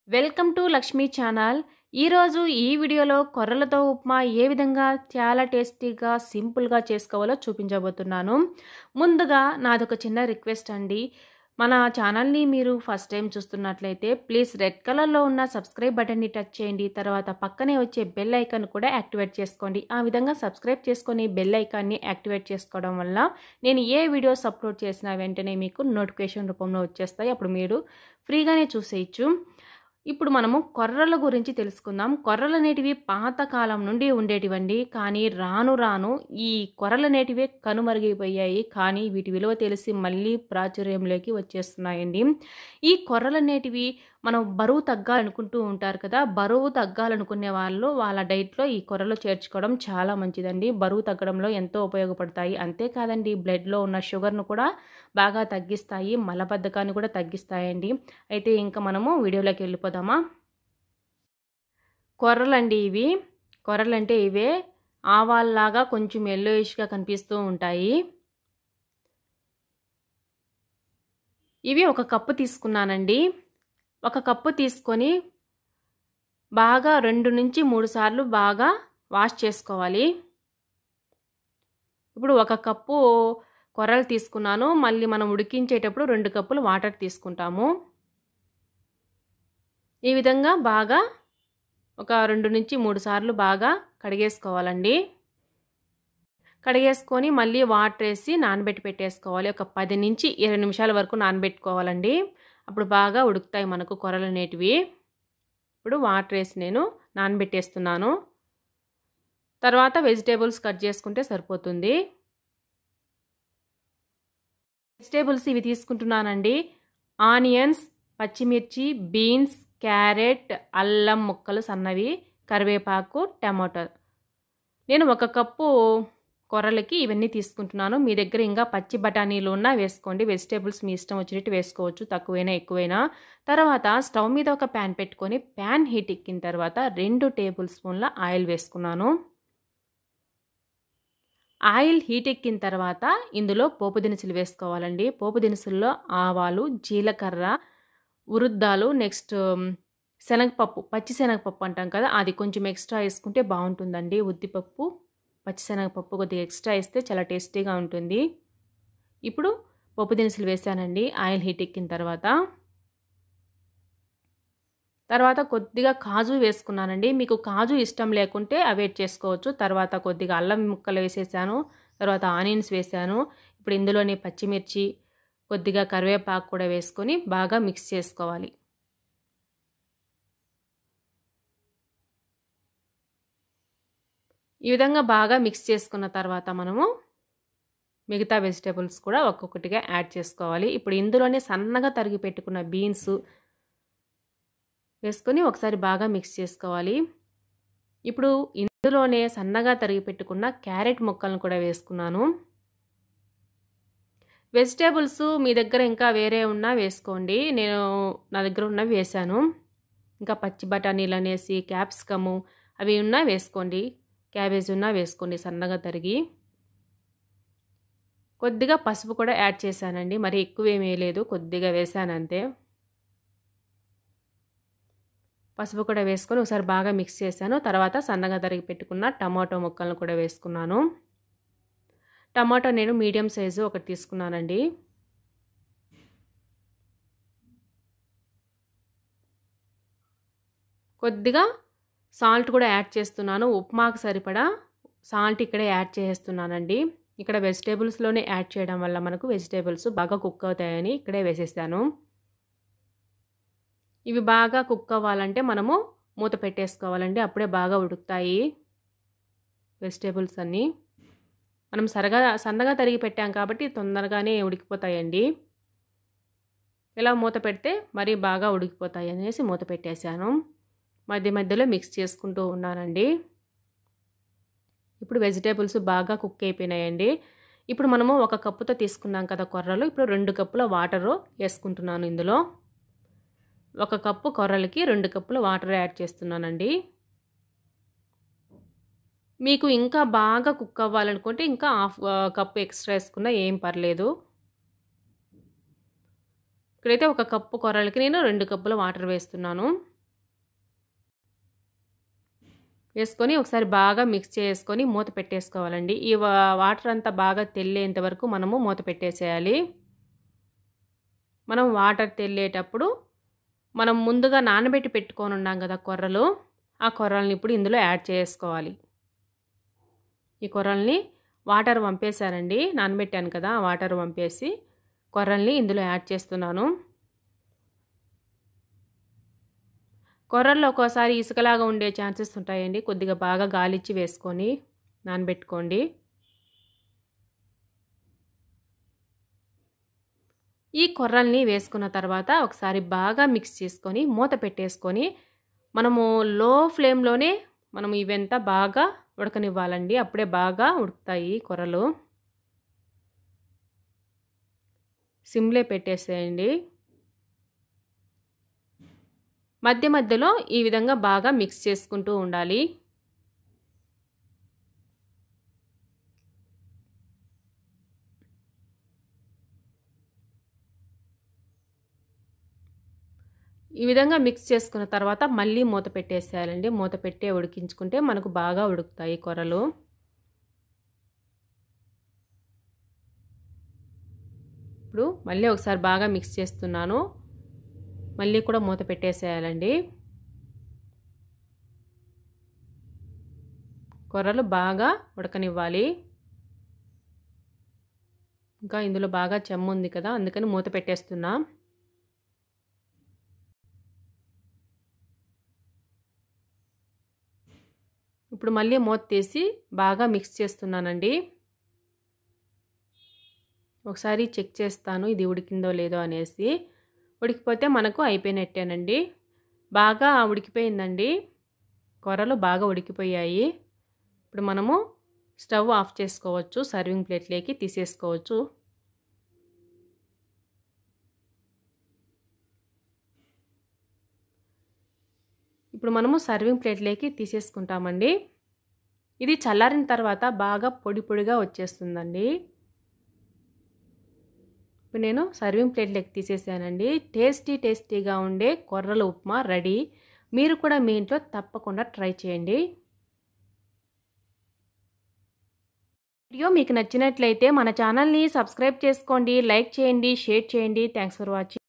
welcome to Lakshmi channel ఈరోజు ఈ వీడియోలో కొర్రలతో ఉప్మా ఏ విధంగా చాలా టేస్టీగా సింపుల్గా చేసుకోవాలో చూపించబోతున్నాను ముందుగా నాదొక చిన్న రిక్వెస్ట్ అండి మన ఛానల్ని మీరు ఫస్ట్ టైం చూస్తున్నట్లయితే ప్లీజ్ రెడ్ కలర్లో ఉన్న సబ్స్క్రైబ్ బటన్ని టచ్ చేయండి తర్వాత పక్కనే వచ్చే బెల్ ఐకాన్ కూడా యాక్టివేట్ చేసుకోండి ఆ విధంగా సబ్స్క్రైబ్ చేసుకొని బెల్ ఐకాన్ని యాక్టివేట్ చేసుకోవడం వల్ల నేను ఏ వీడియోస్ అప్లోడ్ చేసినా వెంటనే మీకు నోటిఫికేషన్ రూపంలో వచ్చేస్తాయి అప్పుడు మీరు ఫ్రీగానే చూసేయచ్చు ఇప్పుడు మనము కొర్రల గురించి తెలుసుకుందాం కొర్రలు అనేటివి పాతకాలం నుండి ఉండేటివండి కానీ రాను రాను ఈ కొర్రలు అనేటివి కనుమరుగైపోయాయి కానీ వీటి విలువ తెలిసి మళ్ళీ ప్రాచుర్యంలోకి వచ్చేస్తున్నాయండి ఈ కొర్రలు అనేటివి మనం బరువు తగ్గాలనుకుంటూ ఉంటారు కదా బరువు తగ్గాలనుకునే వాళ్ళు వాళ్ళ డైట్లో ఈ కొర్రలు చేర్చుకోవడం చాలా మంచిదండి బరువు తగ్గడంలో ఎంతో ఉపయోగపడతాయి అంతేకాదండి బ్లడ్లో ఉన్న షుగర్ను కూడా బాగా తగ్గిస్తాయి మలబద్ధకాన్ని కూడా తగ్గిస్తాయండి అయితే ఇంకా మనము వీడియోలోకి వెళ్ళిపోదామా కొర్రలండి ఇవి కొర్రలంటే ఇవే ఆవాల్లాగా కొంచెం ఎల్లోయిష్గా కనిపిస్తూ ఉంటాయి ఇవి ఒక కప్పు తీసుకున్నానండి ఒక కప్పు తీసుకొని బాగా రెండు నుంచి మూడు సార్లు బాగా వాష్ చేసుకోవాలి ఇప్పుడు ఒక కప్పు కొర్రలు తీసుకున్నాను మళ్ళీ మనం ఉడికించేటప్పుడు రెండు కప్పులు వాటర్ తీసుకుంటాము ఈ విధంగా బాగా ఒక రెండు నుంచి మూడు సార్లు బాగా కడిగేసుకోవాలండి కడిగేసుకొని మళ్ళీ వాటర్ వేసి నానబెట్టి పెట్టేసుకోవాలి ఒక పది నుంచి ఇరవై నిమిషాల వరకు నానబెట్టుకోవాలండి అప్పుడు బాగా ఉడుకుతాయి మనకు కొరలు అనేటివి ఇప్పుడు వాటర్ వేసి నేను నానబెట్టేస్తున్నాను తర్వాత వెజిటేబుల్స్ కట్ చేసుకుంటే సరిపోతుంది వెజిటేబుల్స్ ఇవి తీసుకుంటున్నానండి ఆనియన్స్ పచ్చిమిర్చి బీన్స్ క్యారెట్ అల్లం ముక్కలు సన్నవి కరివేపాకు టమాటో నేను ఒక కప్పు కొర్రలకి ఇవన్నీ తీసుకుంటున్నాను మీ దగ్గర ఇంకా పచ్చి బఠానీలు ఉన్నా వేసుకోండి వెజిటేబుల్స్ మీ ఇష్టం వచ్చినట్టు వేసుకోవచ్చు తక్కువైనా ఎక్కువైనా తర్వాత స్టవ్ మీద ఒక ప్యాన్ పెట్టుకొని ప్యాన్ హీట్ ఎక్కిన తర్వాత రెండు టేబుల్ స్పూన్ల ఆయిల్ వేసుకున్నాను ఆయిల్ హీట్ ఎక్కిన తర్వాత ఇందులో పోపు దినుసులు వేసుకోవాలండి పోపు దినుసుల్లో ఆవాలు జీలకర్ర ఉరుద్దాలు నెక్స్ట్ శనగపప్పు పచ్చి శనగపప్పు అంటాం కదా అది కొంచెం ఎక్స్ట్రా వేసుకుంటే బాగుంటుందండి ఉద్దిపప్పు పచ్చిశనగపప్పు కొద్దిగా ఎక్స్ట్రా వేస్తే చాలా టేస్టీగా ఉంటుంది ఇప్పుడు పప్పు దినుసులు వేసానండి ఆయిల్ హీట్ ఎక్కిన తర్వాత తర్వాత కొద్దిగా కాజు వేసుకున్నానండి మీకు కాజు ఇష్టం లేకుంటే అవాయిడ్ చేసుకోవచ్చు తర్వాత కొద్దిగా అల్లం ముక్కలు వేసేసాను తర్వాత ఆనియన్స్ వేసాను ఇప్పుడు ఇందులోనే పచ్చిమిర్చి కొద్దిగా కరివేపాకు కూడా వేసుకొని బాగా మిక్స్ చేసుకోవాలి ఈ విధంగా బాగా మిక్స్ చేసుకున్న తర్వాత మనము మిగతా వెజిటేబుల్స్ కూడా ఒక్కొక్కటిగా యాడ్ చేసుకోవాలి ఇప్పుడు ఇందులోనే సన్నగా తరిగి పెట్టుకున్న బీన్స్ వేసుకొని ఒకసారి బాగా మిక్స్ చేసుకోవాలి ఇప్పుడు ఇందులోనే సన్నగా తరిగి పెట్టుకున్న క్యారెట్ ముక్కలను కూడా వేసుకున్నాను వెజిటేబుల్స్ మీ దగ్గర ఇంకా వేరే ఉన్నా వేసుకోండి నేను నా దగ్గర ఉన్నవి వేశాను ఇంకా పచ్చి బఠానీలు అనేసి క్యాప్సికము అవి ఉన్నా వేసుకోండి క్యాబేజ్ ఉన్నా వేసుకోండి సన్నగా తరిగి కొద్దిగా పసుపు కూడా యాడ్ చేశానండి మరి ఎక్కువ ఏమీ వేయలేదు కొద్దిగా వేసాను అంతే పసుపు కూడా వేసుకొని ఒకసారి బాగా మిక్స్ చేశాను తర్వాత సన్నగా తరిగి పెట్టుకున్న టమాటో ముక్కలను కూడా వేసుకున్నాను టమాటో నేను మీడియం సైజు ఒకటి తీసుకున్నానండి కొద్దిగా సాల్ట్ కూడా యాడ్ చేస్తున్నాను ఉప్మాకు సరిపడా సాల్ట్ ఇక్కడే యాడ్ చేస్తున్నానండి ఇక్కడ వెజిటేబుల్స్లోనే యాడ్ చేయడం వల్ల మనకు వెజిటేబుల్స్ బాగా కుక్ అవుతాయని ఇక్కడే వేసేసాను ఇవి బాగా కుక్ అవ్వాలంటే మనము మూత పెట్టేసుకోవాలండి అప్పుడే బాగా ఉడుకుతాయి వెజిటేబుల్స్ అన్నీ మనం సరగా సన్నగా తరిగి పెట్టాం కాబట్టి తొందరగానే ఉడికిపోతాయండి ఇలా మూత పెడితే మరీ బాగా ఉడికిపోతాయి అనేసి మూత పెట్టేశాను మధ్య మధ్యలో మిక్స్ చేసుకుంటూ ఉన్నానండి ఇప్పుడు వెజిటేబుల్స్ బాగా కుక్ అయిపోయినాయండి ఇప్పుడు మనము ఒక కప్పుతో తీసుకున్నాం కదా కొర్రలు ఇప్పుడు రెండు కప్పుల వాటరు వేసుకుంటున్నాను ఇందులో ఒక కప్పు కొర్రలకి రెండు కప్పుల వాటర్ యాడ్ చేస్తున్నానండి మీకు ఇంకా బాగా కుక్ అవ్వాలనుకుంటే ఇంకా హాఫ్ కప్పు ఎక్స్ట్రా వేసుకున్నా ఏం పర్లేదు ఇక్కడైతే ఒక కప్పు కొర్రలకి నేను రెండు కప్పుల వాటర్ వేస్తున్నాను వేసుకొని ఒకసారి బాగా మిక్స్ చేసుకొని మూత పెట్టేసుకోవాలండి ఈ వాటర్ అంతా బాగా తెల్లేంత వరకు మనము మూత పెట్టేసేయాలి మనం వాటర్ తెల్లేటప్పుడు మనం ముందుగా నానబెట్టి పెట్టుకొని ఉన్నాం కదా కొర్రలు ఆ కొర్రల్ని ఇప్పుడు ఇందులో యాడ్ చేసుకోవాలి ఈ కొర్రల్ని వాటర్ వంపేశానండి నానబెట్టాను కదా ఆ వాటర్ వంపేసి కొర్రల్ని ఇందులో యాడ్ చేస్తున్నాను కొర్రల్లో ఒక్కోసారి ఇసుకలాగా ఉండే ఛాన్సెస్ ఉంటాయండి కొద్దిగా బాగా గాలిచ్చి వేసుకొని నానబెట్టుకోండి ఈ కొర్రల్ని వేసుకున్న తర్వాత ఒకసారి బాగా మిక్స్ చేసుకొని మూత పెట్టేసుకొని మనము లో ఫ్లేమ్లోనే మనం ఇవంతా బాగా ఉడకనివ్వాలండి అప్పుడే బాగా ఉడుకుతాయి కొర్రలు సిమ్లే పెట్టేసేయండి మధ్య మధ్యలో ఈ విధంగా బాగా మిక్స్ చేసుకుంటూ ఉండాలి ఈ విధంగా మిక్స్ చేసుకున్న తర్వాత మళ్ళీ మూత పెట్టేసేయాలండి మూత పెట్టే ఉడికించుకుంటే మనకు బాగా ఉడుకుతాయి కొరలు ఇప్పుడు మళ్ళీ ఒకసారి బాగా మిక్స్ చేస్తున్నాను మళ్ళీ కూడా మూత పెట్టేసేయాలండి కొర్రలు బాగా ఉడకనివ్వాలి ఇంకా ఇందులో బాగా చెమ్ము ఉంది కదా అందుకని మూత పెట్టేస్తున్నా ఇప్పుడు మళ్ళీ మూత తీసి బాగా మిక్స్ చేస్తున్నానండి ఒకసారి చెక్ చేస్తాను ఇది ఉడికిందో లేదో అనేసి ఉడికిపోతే మనకు అయిపోయినట్టేనండి బాగా ఉడికిపోయిందండి కూరలు బాగా ఉడికిపోయాయి ఇప్పుడు మనము స్టవ్ ఆఫ్ చేసుకోవచ్చు సర్వింగ్ ప్లేట్లోకి తీసేసుకోవచ్చు ఇప్పుడు మనము సర్వింగ్ ప్లేట్లోకి తీసేసుకుంటామండి ఇది చల్లారిన తర్వాత బాగా పొడి పొడిగా వచ్చేస్తుందండి ఇప్పుడు నేను సర్వింగ్ ప్లేట్లోకి తీసేసానండి టేస్టీ టేస్టీగా ఉండే కొర్రల ఉప్మా రెడీ మీరు కూడా మీ ఇంట్లో తప్పకుండా ట్రై చేయండి వీడియో మీకు నచ్చినట్లయితే మన ఛానల్ని సబ్స్క్రైబ్ చేసుకోండి లైక్ చేయండి షేర్ చేయండి థ్యాంక్స్ ఫర్ వాచింగ్